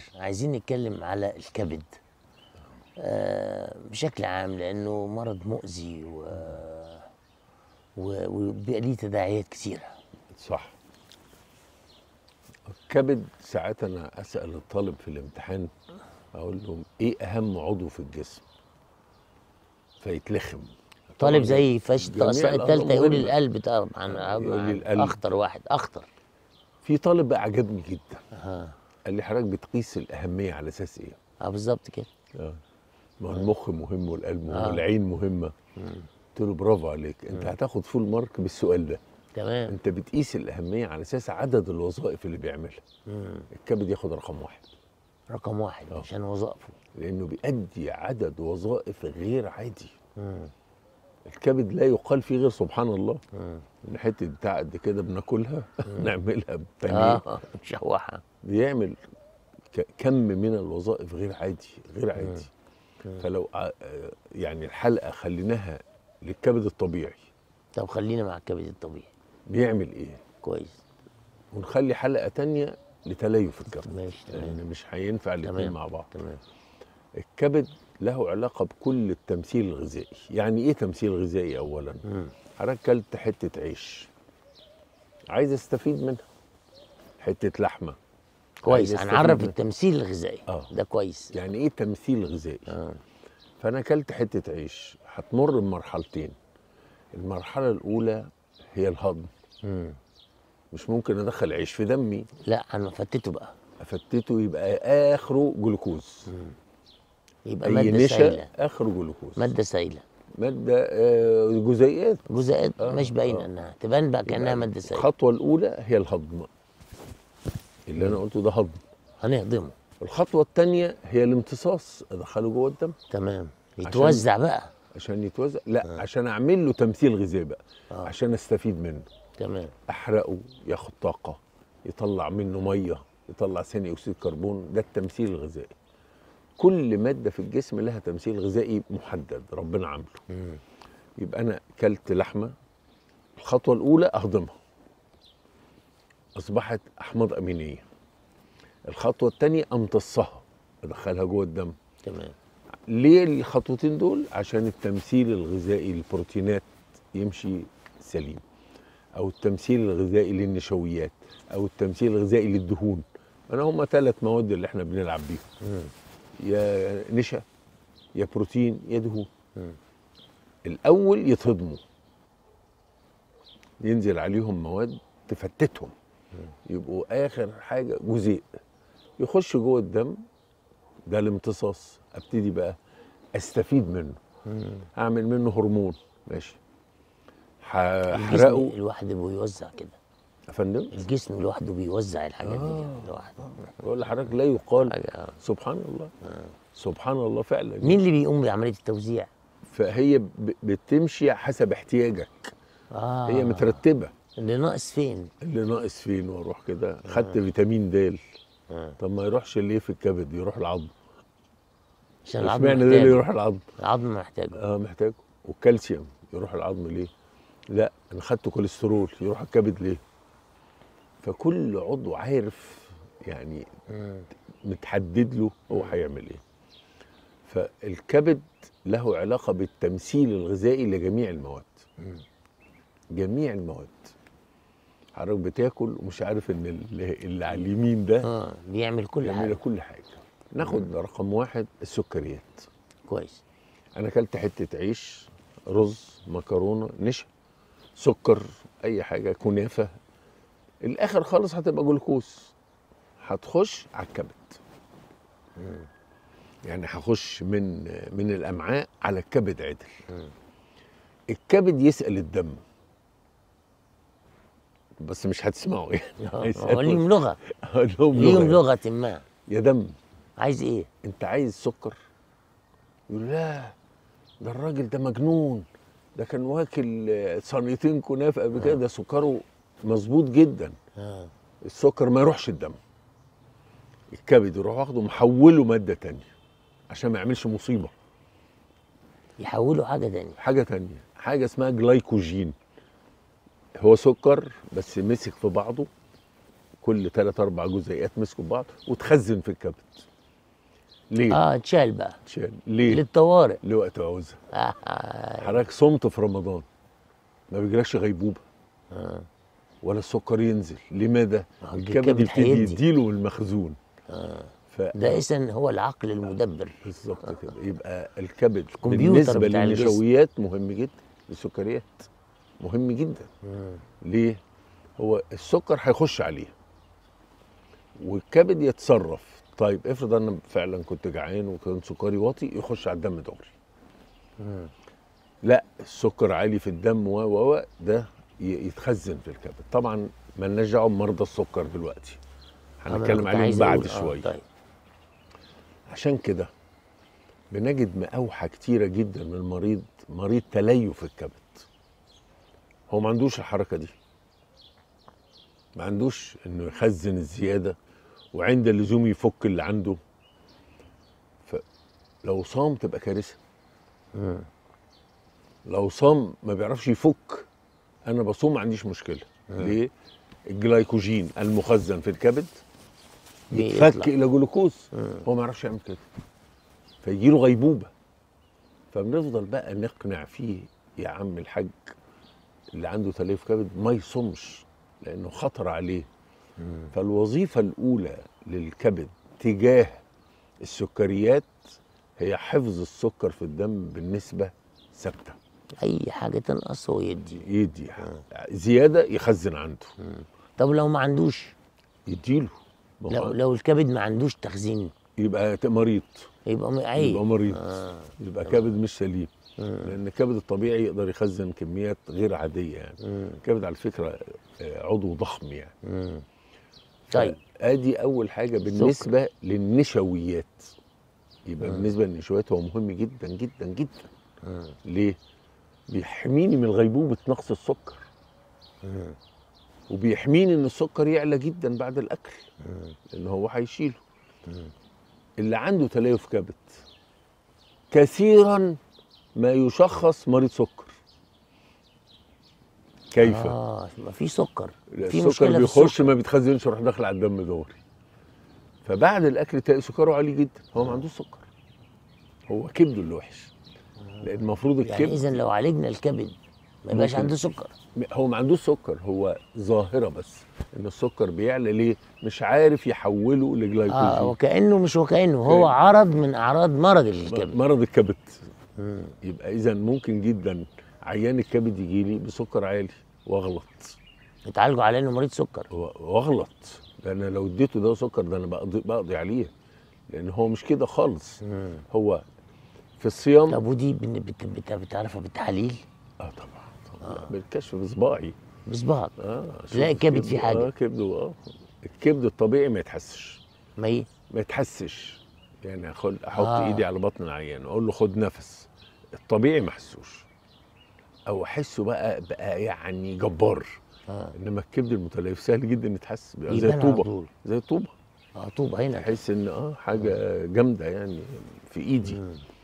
عايزين نتكلم على الكبد آه بشكل عام لانه مرض مؤذي و و- وبيبقى ليه تداعيات كثيره صح الكبد ساعات انا اسال الطالب في الامتحان اقول لهم ايه اهم عضو في الجسم فيتلخم طالب طبعاً زي فاشل جميع الطاقه الأعضاء الثالثه يقول مهمة. القلب طبعا يقول لي القلب. اخطر واحد اخطر في طالب بقى عجبني جدا اه قال لي حضرتك بتقيس الاهميه على اساس ايه اه بالظبط كده اه ما هو المخ مهم والقلب مهم آه. والعين مهمه قلت له برافو عليك انت هتاخد فول مارك بالسؤال ده تمام انت بتقيس الاهميه على اساس عدد الوظائف اللي بيعملها مم. الكبد ياخد رقم واحد رقم واحد آه. عشان وظائفه لانه بيأدي عدد وظائف غير عادي مم. الكبد لا يقال فيه غير سبحان الله مم. من حته بتاع قد كده بناكلها نعملها بتاني اه مشوحه بيعمل ك- كم من الوظائف غير عادي غير عادي فلو ع- آه، يعني الحلقه خليناها للكبد الطبيعي طب خلينا مع الكبد الطبيعي بيعمل ايه كويس ونخلي حلقه تانية لتليف الكبد ماشي تمام لان مش هينفع الاثنين تمام. مع بعض تمام الكبد له علاقه بكل التمثيل الغذائي يعني ايه تمثيل غذائي اولا مم. حضرتك كلت حته عيش عايز استفيد منها حته لحمه كويس عايز هنعرف أستفيد منها. التمثيل الغذائي آه. ده كويس يعني ايه تمثيل غذائي اه فانا اكلت حته عيش هتمر بمرحلتين المرحله الاولى هي الهضم مم. مش ممكن ادخل عيش في دمي لا انا فتته بقى افتته يبقى اخره جلوكوز يبقى اي ماده نشا سائله اخره جلوكوز ماده سائله ماده آه، جزيئات جزيئات آه، مش باينه آه. انها تبان بقى كانها يبقى ماده سائله الخطوه الاولى هي الهضم اللي انا قلته ده هضم هنهضمه الخطوه الثانيه هي الامتصاص ادخله جوه الدم تمام يتوزع بقى عشان يتوزع لا عشان اعمل له تمثيل غذائي بقى آه. عشان استفيد منه تمام احرقه ياخد طاقه يطلع منه ميه يطلع ثاني اكسيد كربون ده التمثيل الغذائي كل ماده في الجسم لها تمثيل غذائي محدد ربنا عامله مم. يبقى انا اكلت لحمه الخطوه الاولى اهضمها اصبحت احماض امينيه الخطوه الثانيه امتصها ادخلها جوه الدم تمام ليه الخطوتين دول عشان التمثيل الغذائي للبروتينات يمشي سليم او التمثيل الغذائي للنشويات او التمثيل الغذائي للدهون انا هم ثلاث مواد اللي احنا بنلعب بيهم مم. يا نشا يا بروتين يا دهون مم. الاول يتهضموا ينزل عليهم مواد تفتتهم يبقوا اخر حاجه جزيء يخش جوه الدم ده الامتصاص ابتدي بقى استفيد منه مم. اعمل منه هرمون ماشي الجسم هحرقه لوحده بيوزع كده يا فندم الجسم لوحده بيوزع الحاجات دي آه. لوحده بقول لحضرتك لا يقال حاجة سبحان الله سبحان الله فعلا مين اللي بيقوم بعمليه التوزيع؟ فهي ب- بتمشي حسب احتياجك اه هي مترتبه اللي ناقص فين؟ اللي ناقص فين واروح كده خدت فيتامين د آه. طب ما يروحش ليه في الكبد يروح العظم عشان العظم اشمعنى ده اللي محتاجه يروح العظم العظم محتاجه اه محتاجه والكالسيوم يروح العظم ليه لا انا خدت كوليسترول يروح الكبد ليه فكل عضو عارف يعني مم. متحدد له هو هيعمل ايه فالكبد له علاقه بالتمثيل الغذائي لجميع المواد مم. جميع المواد حضرتك بتاكل ومش عارف ان اللي, اللي على اليمين ده اه بيعمل كل بيعمل حاجه كل حاجه ناخد رقم واحد السكريات كويس انا اكلت حته عيش رز مكرونه نشا سكر اي حاجه كنافه الاخر خالص هتبقى جلوكوز هتخش على الكبد يعني هخش من من الامعاء على الكبد عدل مم. الكبد يسال الدم بس مش هتسمعوا يعني آه، هيسألوا. هو ليهم لغه لهم ليهم لغه لغه ما يا دم عايز ايه؟ انت عايز سكر يقول لا ده الراجل ده مجنون ده كان واكل آه، صينيتين كنافه قبل كده ده سكره مظبوط جدا اه السكر ما يروحش الدم الكبد يروح واخده محوله ماده تانية عشان ما يعملش مصيبه يحولوا حاجه تانية حاجه تانية حاجه اسمها جلايكوجين هو سكر بس مسك في بعضه كل ثلاث اربع جزيئات مسكوا ببعض وتخزن في الكبد ليه؟ اه اتشال بقى عشان ليه؟ للطوارئ لوقت عاوزها آه. حضرتك صمت في رمضان ما بيجيلكش غيبوبه ولا السكر ينزل لماذا؟ آه، الكبد الكبد يبتدي هيدي. يديله من المخزون ف ده اذا هو العقل المدبر بالظبط كده يبقى الكبد الكمبيوتر بالنسبه بتاع الجسم. للنشويات مهم جدا للسكريات مهم جدا ليه؟ هو السكر هيخش عليه والكبد يتصرف طيب افرض انا فعلا كنت جعان وكان سكري واطي يخش على الدم دغري لا السكر عالي في الدم و و و ده ي- يتخزن في الكبد طبعا مالناش دعوه بمرضى السكر دلوقتي أنا هنتكلم كنت عليهم عايز بعد أقول- آه، شويه طيب عشان كده بنجد مقاوحة كتيرة جدا من المريض مريض تليف الكبد هو ما عندوش الحركة دي ما عندوش انه يخزن الزيادة وعند اللزوم يفك اللي عنده فلو صام تبقى كارثة لو صام ما بيعرفش يفك انا بصوم ما عنديش مشكلة ليه الجلايكوجين المخزن في الكبد يتفك بيطلع. الى جلوكوز هو ما يعرفش يعمل كده فيجي له غيبوبه فبنفضل بقى نقنع فيه يا عم الحاج اللي عنده تليف كبد ما يصومش لانه خطر عليه فالوظيفه الاولى للكبد تجاه السكريات هي حفظ السكر في الدم بالنسبه ثابته اي حاجه تنقص هو يدي يدي زياده يخزن عنده طب لو ما عندوش يديله ما هو لو لو الكبد ما عندوش تخزين يبقى مريض يبقى م- عيب يبقى مريض آه. يبقى كبد مش سليم لان الكبد الطبيعي يقدر يخزن كميات غير عاديه يعني الكبد على فكره آه، عضو ضخم يعني طيب ادي اول حاجه بالنسبه للنشويات يبقى بالنسبه للنشويات هو مهم جدا جدا جدا ليه بيحميني من غيبوبه نقص السكر وبيحميني ان السكر يعلى جدا بعد الاكل لان هو هيشيله اللي عنده تليف كبد كثيرا ما يشخص مريض سكر كيف؟ اه ما في سكر في السكر مشكله في بيخش السكر ما بيتخزنش يروح داخل على الدم دوري فبعد الاكل تلاقي سكره عالي جدا هو ما عندوش سكر هو كبده اللي وحش لان المفروض يعني الكبد اذا لو عالجنا الكبد ما يبقاش ممكن. عنده سكر هو ما عندوش سكر هو ظاهره بس ان السكر بيعلى ليه مش عارف يحوله لجلايكوجين اه وكانه مش وكانه هو عرض من اعراض مرض الكبد مرض الكبد يبقى اذا ممكن جدا عيان الكبد يجي لي بسكر عالي واغلط يتعالجوا على انه مريض سكر و- واغلط لان لو اديته ده سكر ده انا بقضي, بقضي عليه لان هو مش كده خالص هو في الصيام طب ودي بن- بت- بت- بتعرفها بالتحاليل اه طبعا طبعا بالكشف بصباعي بصباعك اه تلاقي شوف الكبد فيه كبده- حاجة. اه كبده اه الكبد الطبيعي ما يتحسش ما ايه ما يتحسش يعني اخد احط آه. آه. ايدي على بطن العيان اقول له خد نفس الطبيعي ما احسوش او احسه بقى بقى يعني جبار آه. انما الكبد المتليف سهل جدا يتحس بيبقى زي يبان على الطوبه طول. زي الطوبه اه طوبه هنا تحس ان اه حاجه جامده يعني في ايدي